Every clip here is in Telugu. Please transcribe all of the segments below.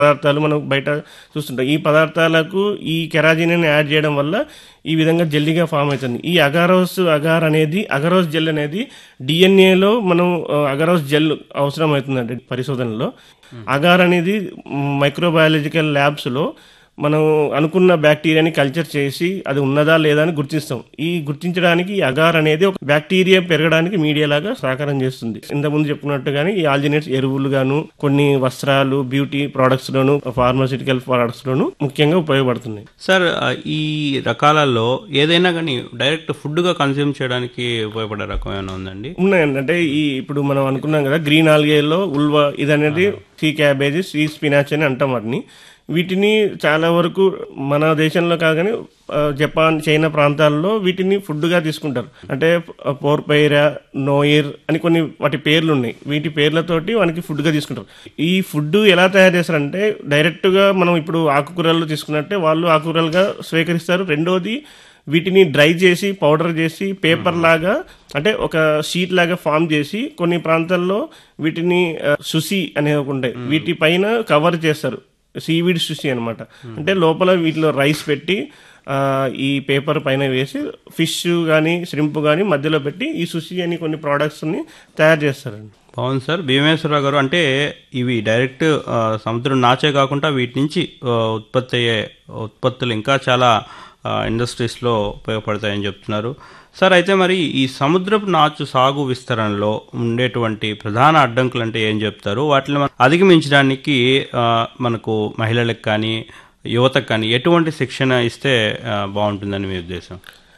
పదార్థాలు మనం బయట చూస్తుంటాం ఈ పదార్థాలకు ఈ కెరాజిన్ యాడ్ చేయడం వల్ల ఈ విధంగా జెల్లీగా ఫామ్ అవుతుంది ఈ అగారోస్ అగార్ అనేది అగరోస్ జెల్ అనేది డిఎన్ఏలో మనం ఆ, అగరోస్ జెల్ అవసరం అవుతుందండి పరిశోధనలో అగార్ అనేది మైక్రోబయాలజికల్ ల్యాబ్స్లో మనం అనుకున్న బ్యాక్టీరియాని కల్చర్ చేసి అది ఉన్నదా లేదా అని గుర్తిస్తాం ఈ గుర్తించడానికి ఈ అగార్ అనేది ఒక బ్యాక్టీరియా పెరగడానికి మీడియా లాగా సహకారం చేస్తుంది ఇంతకుముందు చెప్పుకున్నట్టుగానే ఈ ఆల్జినేట్స్ ఎరువులు గాను కొన్ని వస్త్రాలు బ్యూటీ ప్రొడక్ట్స్ లోను ఫార్మాసిటికల్ ప్రొడక్ట్స్ లోను ముఖ్యంగా ఉపయోగపడుతున్నాయి సార్ ఆ, ఈ రకాలలో ఏదైనా కానీ డైరెక్ట్ ఫుడ్గా కన్స్యూమ్ చేయడానికి ఉపయోగపడే రకం ఏమైనా ఉందండి ఉన్నాయండి అంటే ఈ ఇప్పుడు మనం అనుకున్నాం కదా గ్రీన్ ఆల్గేలో ఉల్వా ఇది అనేది సీ క్యాబేజ్ సీ స్పినాచ్ అని అంటాం వాటిని వీటిని చాలా వరకు మన దేశంలో కాగానే ఆ, జపాన్ చైనా ప్రాంతాల్లో వీటిని ఫుడ్గా తీసుకుంటారు అంటే పోర్పైరా నోయిర్ అని కొన్ని వాటి పేర్లు ఉన్నాయి వీటి పేర్లతోటి మనకి ఫుడ్గా తీసుకుంటారు ఈ ఫుడ్ ఎలా తయారు చేస్తారంటే డైరెక్ట్గా మనం ఇప్పుడు ఆకుకూరలు తీసుకున్నట్టే వాళ్ళు ఆకుకూరలుగా స్వీకరిస్తారు రెండోది వీటిని డ్రై చేసి పౌడర్ చేసి పేపర్ లాగా అంటే ఒక షీట్ లాగా ఫామ్ చేసి కొన్ని ప్రాంతాల్లో వీటిని ఆ, సుసి అనే ఒక ఉంటాయి వీటి పైన కవర్ చేస్తారు సీవీడ్ సుసి అన్నమాట అంటే లోపల వీటిలో రైస్ పెట్టి ఆ, ఈ పేపర్ పైన వేసి ఫిష్ కానీ శ్రింప్ కానీ మధ్యలో పెట్టి ఈ సుసి అని కొన్ని ప్రోడక్ట్స్ని తయారు చేస్తారండి బాగుంది సార్ భీమేశ్వరరావు గారు అంటే ఇవి డైరెక్ట్ ఆ, సముద్రం నాచే కాకుండా వీటి నుంచి ఆ, ఉత్పత్తి అయ్యే ఉత్పత్తులు ఇంకా చాలా ఆ, ఇండస్ట్రీస్లో ఉపయోగపడతాయని చెప్తున్నారు సార్ అయితే మరి ఈ సముద్రపు నాచు సాగు విస్తరణలో ఉండేటువంటి ప్రధాన అడ్డంకులు అంటే ఏం చెప్తారు వాటిని మనం అధిగమించడానికి ఆ, మనకు మహిళలకు కానీ యువతకు కానీ ఎటువంటి శిక్షణ ఇస్తే ఆ, బాగుంటుందని మీ ఉద్దేశం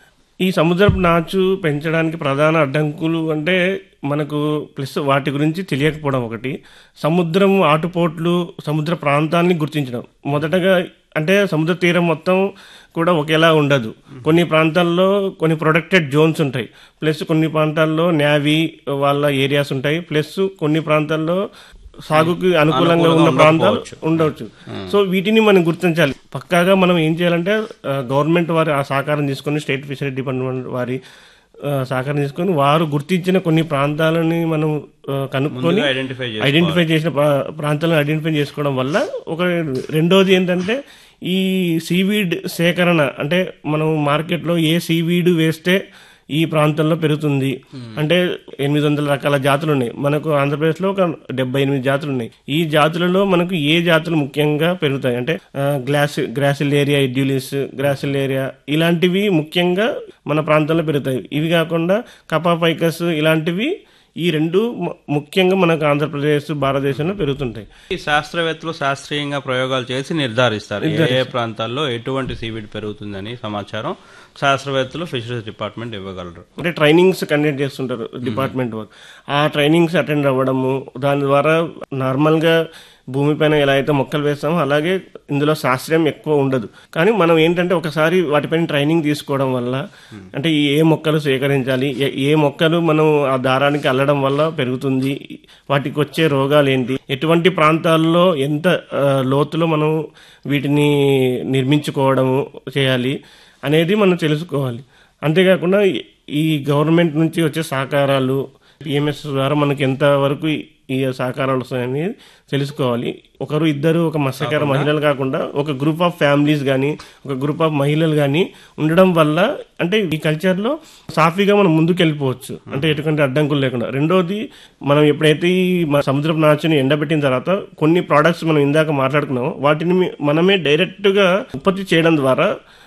ఈ సముద్రపు నాచు పెంచడానికి ప్రధాన అడ్డంకులు అంటే మనకు ప్లస్ వాటి గురించి తెలియకపోవడం ఒకటి సముద్రం ఆటుపోట్లు సముద్ర ప్రాంతాన్ని గుర్తించడం మొదటగా అంటే సముద్ర తీరం మొత్తం కూడా ఒకేలా ఉండదు కొన్ని ప్రాంతాల్లో కొన్ని ప్రొటెక్టెడ్ జోన్స్ ఉంటాయి ప్లస్ కొన్ని ప్రాంతాల్లో నేవీ వాళ్ళ ఏరియాస్ ఉంటాయి ప్లస్ కొన్ని ప్రాంతాల్లో సాగుకి అనుకూలంగా ఉన్న ప్రాంతాలు ఉండవచ్చు సో వీటిని మనం గుర్తించాలి పక్కాగా మనం ఏం చేయాలంటే గవర్నమెంట్ వారి ఆ సహకారం తీసుకొని స్టేట్ ఫిషరీ డిపార్ట్మెంట్ వారి ఆ, సహకారం తీసుకొని వారు గుర్తించిన కొన్ని ప్రాంతాలని మనం ఆ, కనుక్కొని ఐడెంటిఫై ఐడెంటిఫై చేసిన ప్రా- ప్రాంతాలను ఐడెంటిఫై చేసుకోవడం వల్ల ఒక రెండోది ఏంటంటే ఈ సీవీడ్ సేకరణ అంటే మనం మార్కెట్లో ఏ సీవీడ్ వేస్తే ఈ ప్రాంతంలో పెరుగుతుంది అంటే ఎనిమిది వందల రకాల జాతులు ఉన్నాయి మనకు ఆంధ్రప్రదేశ్లో ఒక డెబ్బై ఎనిమిది జాతులు ఉన్నాయి ఈ జాతులలో మనకు ఏ జాతులు ముఖ్యంగా పెరుగుతాయి అంటే ఆ, గ్లాస్ గ్రాసిలేరియా ఎడ్యులిస్ గ్రాసిలేరియా ఇలాంటివి ముఖ్యంగా మన ప్రాంతంలో పెరుగుతాయి ఇవి కాకుండా కపాపైకస్ ఇలాంటివి ఈ రెండు ము- ముఖ్యంగా మనకు ఆంధ్రప్రదేశ్ భారతదేశంలో పెరుగుతుంటాయి ఈ శాస్త్రవేత్తలు శాస్త్రీయంగా ప్రయోగాలు చేసి నిర్ధారిస్తారు ఏ ఏ ప్రాంతాల్లో ఎటువంటి సీవీడ్ పెరుగుతుందని సమాచారం శాస్త్రవేత్తలు ఫిషరీస్ డిపార్ట్మెంట్ ఇవ్వగలరు అంటే ట్రైనింగ్స్ కండక్ట్ చేస్తుంటారు డిపార్ట్మెంట్ వర్క్ ఆ ట్రైనింగ్స్ అటెండ్ అవ్వడము దాని ద్వారా నార్మల్గా భూమిపైన ఎలా అయితే మొక్కలు వేస్తామో అలాగే ఇందులో శాస్త్రీయం ఎక్కువ ఉండదు కానీ మనం ఏంటంటే ఒకసారి వాటిపైన ట్రైనింగ్ తీసుకోవడం వల్ల అంటే ఈ ఏ మొక్కలు సేకరించాలి ఏ- ఏ మొక్కలు మనం ఆ దారానికి అల్లడం వల్ల పెరుగుతుంది వాటికి వచ్చే రోగాలు ఏంటి ఎటువంటి ప్రాంతాల్లో ఎంత ఆ, లోతులో మనం వీటిని నిర్మించుకోవడము చేయాలి అనేది మనం తెలుసుకోవాలి అంతేకాకుండా ఈ- ఈ గవర్నమెంట్ నుంచి వచ్చే సహకారాలు పిఎంఎస్ ద్వారా మనకి ఎంత వరకు ఈ- ఈ సహకారాలు వస్తాయని తెలుసుకోవాలి ఒకరు ఇద్దరు ఒక మత్స్యకార మహిళలు కాకుండా ఒక గ్రూప్ ఆఫ్ ఫ్యామిలీస్ కానీ ఒక గ్రూప్ ఆఫ్ మహిళలు కానీ ఉండడం వల్ల అంటే ఈ కల్చర్లో సాఫీగా మనం ముందుకు వెళ్ళిపోవచ్చు అంటే ఎటువంటి అడ్డంకులు లేకుండా రెండోది మనం ఎప్పుడైతే ఈ మ- సముద్రపు నాచుని ఎండబెట్టిన తర్వాత కొన్ని ప్రోడక్ట్స్ మనం ఇందాక మాట్లాడుకున్నామో వాటిని మీ- మనమే డైరెక్ట్గా ఉత్పత్తి చేయడం ద్వారా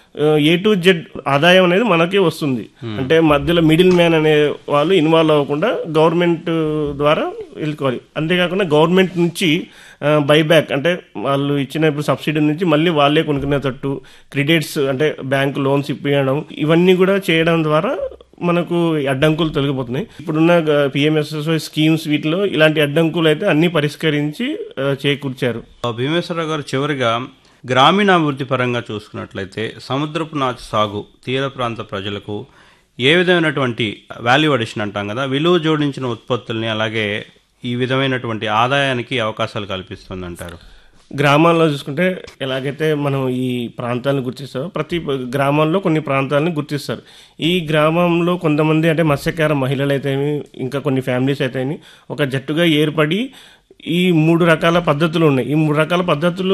ఏ టు జెడ్ ఆదాయం అనేది మనకే వస్తుంది అంటే మధ్యలో మిడిల్ మ్యాన్ అనే వాళ్ళు ఇన్వాల్వ్ అవ్వకుండా గవర్నమెంట్ ద్వారా వెళ్ళుకోవాలి అంతేకాకుండా గవర్నమెంట్ నుంచి బైబ్యాక్ అంటే వాళ్ళు ఇచ్చిన ఇప్పుడు సబ్సిడీ నుంచి మళ్ళీ వాళ్ళే కొనుక్కునేటట్టు క్రెడిట్స్ అంటే బ్యాంక్ లోన్స్ ఇప్పించడం ఇవన్నీ కూడా చేయడం ద్వారా మనకు ఈ అడ్డంకులు తొలగిపోతున్నాయి ఇప్పుడున్న పిఎంఎస్ఎస్వై స్కీమ్స్ వీటిలో ఇలాంటి అడ్డంకులు అయితే అన్ని పరిష్కరించి ఆ, చేకూర్చారు భీమేశ్వరరావు గారు చివరిగా గ్రామీణాభివృద్ధి పరంగా చూసుకున్నట్లయితే సముద్రపు నాచు సాగు తీర ప్రాంత ప్రజలకు ఏ విధమైనటువంటి వాల్యూ అడిషన్ అంటాం కదా విలువ జోడించిన ఉత్పత్తుల్ని అలాగే ఈ విధమైనటువంటి ఆదాయానికి అవకాశాలు కల్పిస్తుందంటారు గ్రామాల్లో చూసుకుంటే ఎలాగైతే మనం ఈ ప్రాంతాలను గుర్తిస్తారో ప్రతి గ్రామాల్లో కొన్ని ప్రాంతాలను గుర్తిస్తారు ఈ గ్రామంలో కొంతమంది అంటే మత్స్యకార మహిళలు అయితేమి ఇంకా కొన్ని ఫ్యామిలీస్ అయితేమి ఒక జట్టుగా ఏర్పడి ఈ మూడు రకాల పద్ధతులు ఉన్నాయి ఈ మూడు రకాల పద్ధతులు